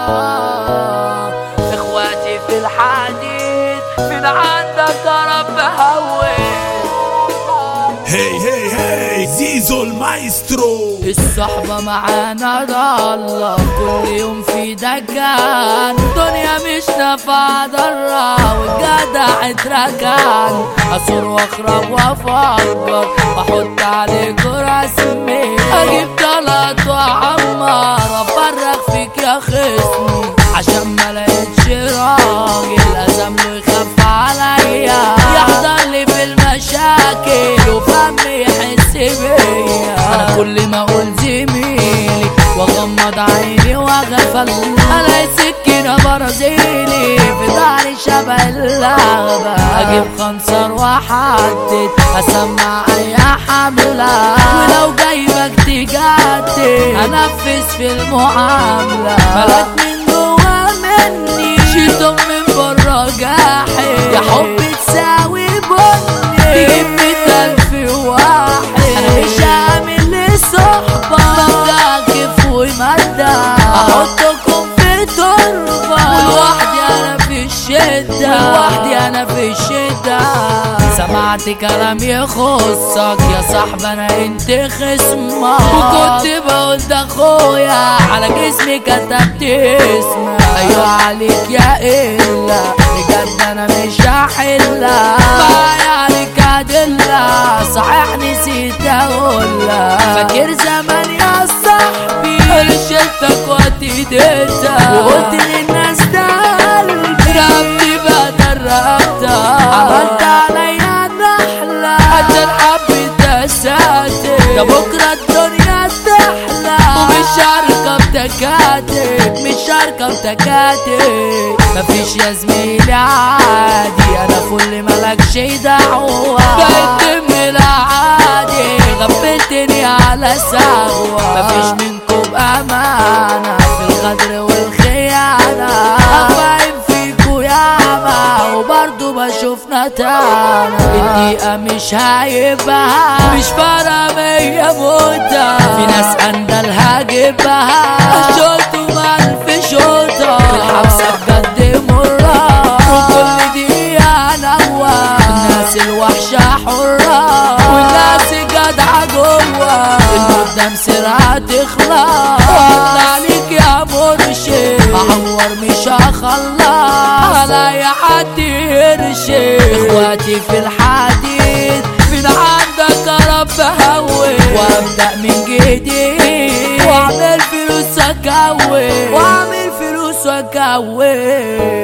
اخواتي في الحديد من عندك يا رب هون هي هي هي زيزو المايسترو الصحبة معانا ضالة كل يوم في دكان الدنيا مش نافعة ضرة والجدع اتركان أصور واخرب وافكر واحط عليك رسمي اجيب طلعت واعمر افرغ فيك يا خصمي عشان ما لقيتش راجل ازم له يخاف عليا يحضر لي في المشاكل وفمي يحس بيا انا كل ما اقول زميلي واغمض عيني واغفل الاقي سكينه برازيلي في ظهري شبه اللعبه اجيب خنصر واحدد اسمع اي حمله ولو جايبك تجدد انفذ في المعامله ملاك من جوا مني شيلتهم من بره جاحد يا حب تساوي بني تجيب مية ألف واحد أنا مش هعمل لصحبة ببدأ كيف ومدى أحطكم في تربة ولوحدي أنا في الشدة ولوحدي أنا في الشدة سمعت كلام يخصك يا صاحبي انا انت خصمك وكنت بقول ده اخويا على جسمي كتبت اسمك ايوه عليك يا الا بجد انا مش هحلها معايا عليك ادله صحيح نسيت اقولها فاكر زمان يا صاحبي انا شلتك واتيديتك وقلت للناس ده قلبي رقبتي بدل رقبتك عملت عليا نحلة عشان حبيت اساتك ده بكرة الدنيا تحلى ومش شاركة بتكاتك مش شاركة بتكاتك مفيش يا زميلي عادي انا فل ملكش دعوة بقيت من العادي غفلتني على سهوة مفيش منكم بأمانة في الغدر والخيانة أفاهم فيكو ياما وبرضه بشوف نتانا الدقيقة مش هيبقى مش فارقة مية موتة في ناس أندلها جيبها شوط وما ألف شوطة في الحبسة بجد مرة وكل دقيقة نوى الناس الوحشة حرة والناس جدعة جوه المدة مسرعة تخلص وأطلع عليك يا مرشد أعور مش هخلص على أي حد يرشد إخواتي في الحديد من عندك يا رب هون وأبدأ من جديد وأعمل فلوس أكون وأعمل فلوس أكون